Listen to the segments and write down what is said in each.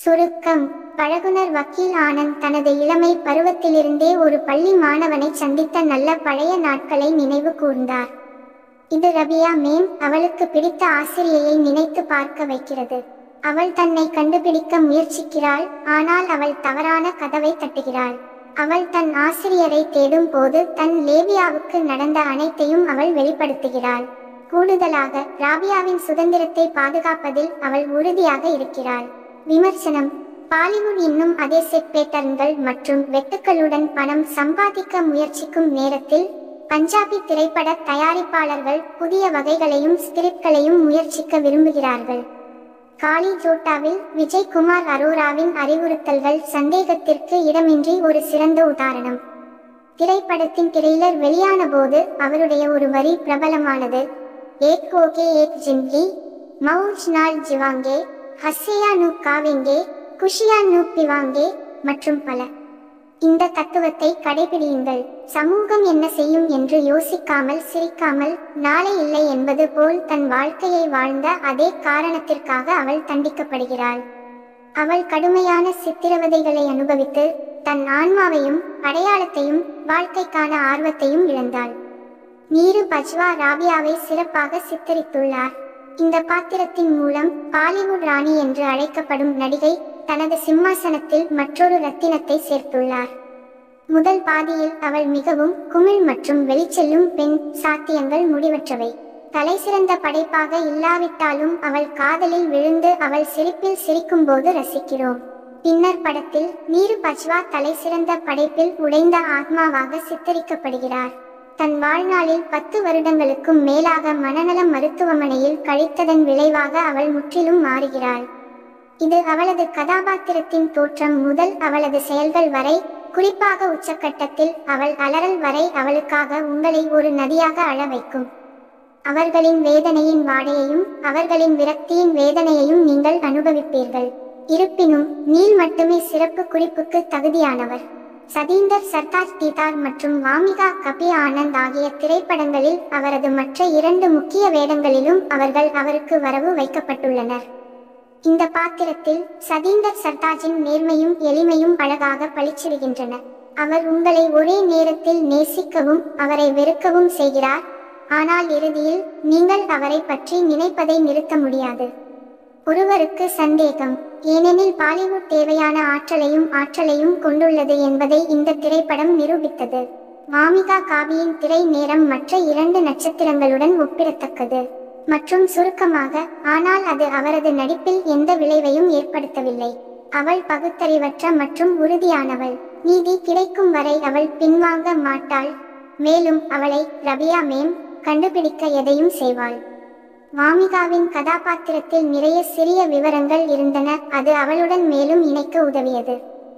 சுருக்கம் பழகுனர் வக்கீல் ஆனந்த் தனது இளமை பருவத்திலிருந்தே ஒரு பள்ளி மாணவனை சந்தித்த நல்ல பழைய நாட்களை நினைவு கூர்ந்தார் இது ரபியா மேம் அவளுக்கு பிடித்த ஆசிரியையை நினைத்து பார்க்க வைக்கிறது அவள் தன்னை கண்டுபிடிக்க முயற்சிக்கிறாள் ஆனால் அவள் தவறான கதவை தட்டுகிறாள் அவள் தன் ஆசிரியரை தேடும் போது தன் லேவியாவுக்கு நடந்த அனைத்தையும் அவள் வெளிப்படுத்துகிறாள் கூடுதலாக ராபியாவின் சுதந்திரத்தை பாதுகாப்பதில் அவள் உறுதியாக இருக்கிறாள் விமர்சனம் பாலிவுட் இன்னும் அதே செட் பேட்டர்ன்கள் மற்றும் வெட்டுக்களுடன் பணம் சம்பாதிக்க முயற்சிக்கும் நேரத்தில் பஞ்சாபி திரைப்பட தயாரிப்பாளர்கள் புதிய வகைகளையும் ஸ்கிரிப்ட்களையும் முயற்சிக்க விரும்புகிறார்கள் காளி ஜோட்டாவில் விஜய் குமார் அரோராவின் அறிவுறுத்தல்கள் சந்தேகத்திற்கு இடமின்றி ஒரு சிறந்த உதாரணம் திரைப்படத்தின் ட்ரெய்லர் வெளியான போது அவருடைய ஒரு வரி பிரபலமானது ஏக் கோகே ஏக் ஜிம்கி மவுஜ் நாள் ஜிவாங்கே ஹஸ்ஸியா நூ காவேங்கே குஷியா நூ பிவாங்கே மற்றும் பல இந்த தத்துவத்தை கடைபிடியுங்கள் சமூகம் என்ன செய்யும் என்று யோசிக்காமல் சிரிக்காமல் நாளை இல்லை என்பது போல் தன் வாழ்க்கையை வாழ்ந்த அதே காரணத்திற்காக அவள் தண்டிக்கப்படுகிறாள் அவள் கடுமையான சித்திரவதைகளை அனுபவித்து தன் ஆன்மாவையும் அடையாளத்தையும் வாழ்க்கைக்கான ஆர்வத்தையும் இழந்தாள் நீரு பஜ்வா ராபியாவை சிறப்பாக சித்தரித்துள்ளார் இந்த பாத்திரத்தின் மூலம் பாலிவுட் ராணி என்று அழைக்கப்படும் நடிகை தனது சிம்மாசனத்தில் மற்றொரு ரத்தினத்தை சேர்த்துள்ளார் முதல் பாதியில் அவள் மிகவும் குமிழ் மற்றும் வெளிச்செல்லும் பெண் சாத்தியங்கள் முடிவற்றவை தலைசிறந்த படைப்பாக இல்லாவிட்டாலும் அவள் காதலில் விழுந்து அவள் சிரிப்பில் சிரிக்கும்போது ரசிக்கிறோம் பின்னர் படத்தில் நீரு பஜ்வா தலைசிறந்த படைப்பில் உடைந்த ஆத்மாவாக சித்தரிக்கப்படுகிறார் தன் வாழ்நாளில் பத்து வருடங்களுக்கும் மேலாக மனநல மருத்துவமனையில் கழித்ததன் விளைவாக அவள் முற்றிலும் மாறுகிறாள் இது அவளது கதாபாத்திரத்தின் தோற்றம் முதல் அவளது செயல்கள் வரை குறிப்பாக உச்சக்கட்டத்தில் அவள் அலறல் வரை அவளுக்காக உங்களை ஒரு நதியாக அழ வைக்கும் அவர்களின் வேதனையின் வாடையையும் அவர்களின் விரக்தியின் வேதனையையும் நீங்கள் அனுபவிப்பீர்கள் இருப்பினும் நீல் மட்டுமே சிறப்பு குறிப்புக்கு தகுதியானவர் சதீந்தர் சர்தார் தீதார் மற்றும் வாமிகா கபி ஆனந்த் ஆகிய திரைப்படங்களில் அவரது மற்ற இரண்டு முக்கிய வேடங்களிலும் அவர்கள் அவருக்கு வரவு வைக்கப்பட்டுள்ளனர் இந்த பாத்திரத்தில் சதீந்தர் சர்தாஜின் நேர்மையும் எளிமையும் அழகாக பளிச்சிடுகின்றன அவர் உங்களை ஒரே நேரத்தில் நேசிக்கவும் அவரை வெறுக்கவும் செய்கிறார் ஆனால் இறுதியில் நீங்கள் அவரை பற்றி நினைப்பதை நிறுத்த முடியாது ஒருவருக்கு சந்தேகம் ஏனெனில் பாலிவுட் தேவையான ஆற்றலையும் ஆற்றலையும் கொண்டுள்ளது என்பதை இந்த திரைப்படம் நிரூபித்தது வாமிகா காவியின் திரை நேரம் மற்ற இரண்டு நட்சத்திரங்களுடன் ஒப்பிடத்தக்கது மற்றும் சுருக்கமாக ஆனால் அது அவரது நடிப்பில் எந்த விளைவையும் ஏற்படுத்தவில்லை அவள் பகுத்தறிவற்ற மற்றும் உறுதியானவள் நீதி கிடைக்கும் வரை அவள் பின்வாங்க மாட்டாள் மேலும் அவளை ரபியா மேம் கண்டுபிடிக்க எதையும் செய்வாள் வாமிகாவின் கதாபாத்திரத்தில் நிறைய சிறிய விவரங்கள் இருந்தன அது அவளுடன் மேலும் இணைக்க உதவியது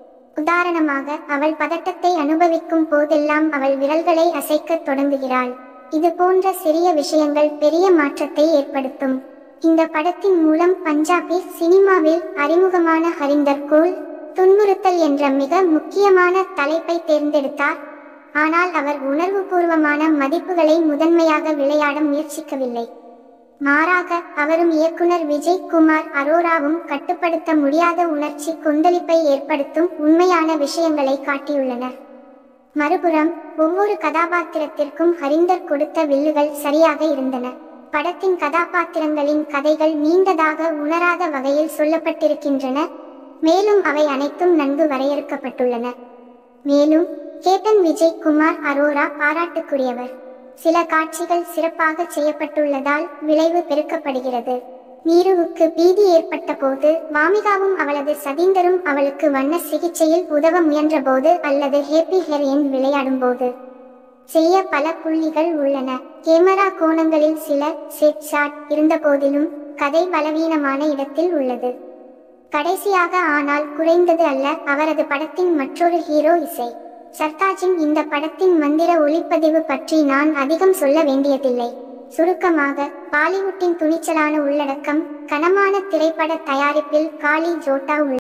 உதாரணமாக அவள் பதட்டத்தை அனுபவிக்கும் போதெல்லாம் அவள் விரல்களை அசைக்கத் தொடங்குகிறாள் இது போன்ற சிறிய விஷயங்கள் பெரிய மாற்றத்தை ஏற்படுத்தும் இந்த படத்தின் மூலம் பஞ்சாபி சினிமாவில் அறிமுகமான ஹரிந்தர் கோல் துன்புறுத்தல் என்ற மிக முக்கியமான தலைப்பை தேர்ந்தெடுத்தார் ஆனால் அவர் உணர்வுபூர்வமான மதிப்புகளை முதன்மையாக விளையாட முயற்சிக்கவில்லை மாறாக அவரும் இயக்குனர் விஜய் குமார் அரோராவும் கட்டுப்படுத்த முடியாத உணர்ச்சி கொந்தளிப்பை ஏற்படுத்தும் உண்மையான விஷயங்களை காட்டியுள்ளனர் மறுபுறம் ஒவ்வொரு கதாபாத்திரத்திற்கும் ஹரிந்தர் கொடுத்த வில்லுகள் சரியாக இருந்தன படத்தின் கதாபாத்திரங்களின் கதைகள் நீண்டதாக உணராத வகையில் சொல்லப்பட்டிருக்கின்றன மேலும் அவை அனைத்தும் நன்கு வரையறுக்கப்பட்டுள்ளன மேலும் கேப்டன் விஜய் குமார் அரோரா பாராட்டுக்குரியவர் சில காட்சிகள் சிறப்பாக செய்யப்பட்டுள்ளதால் விளைவு பெருக்கப்படுகிறது நீருவுக்கு பீதி ஏற்பட்ட போது வாமிகாவும் அவளது சதீந்தரும் அவளுக்கு வண்ண சிகிச்சையில் உதவ முயன்றபோது அல்லது ஹேப்பி ஹெரியன் விளையாடும் போது செய்ய பல புள்ளிகள் உள்ளன கேமரா கோணங்களில் சில செட் ஷாட் இருந்தபோதிலும் கதை பலவீனமான இடத்தில் உள்ளது கடைசியாக ஆனால் குறைந்தது அல்ல அவரது படத்தின் மற்றொரு ஹீரோ இசை சர்தாஜின் இந்த படத்தின் மந்திர ஒளிப்பதிவு பற்றி நான் அதிகம் சொல்ல வேண்டியதில்லை சுருக்கமாக பாலிவுட்டின் துணிச்சலான உள்ளடக்கம் கனமான திரைப்பட தயாரிப்பில் காளி ஜோட்டா உள்ள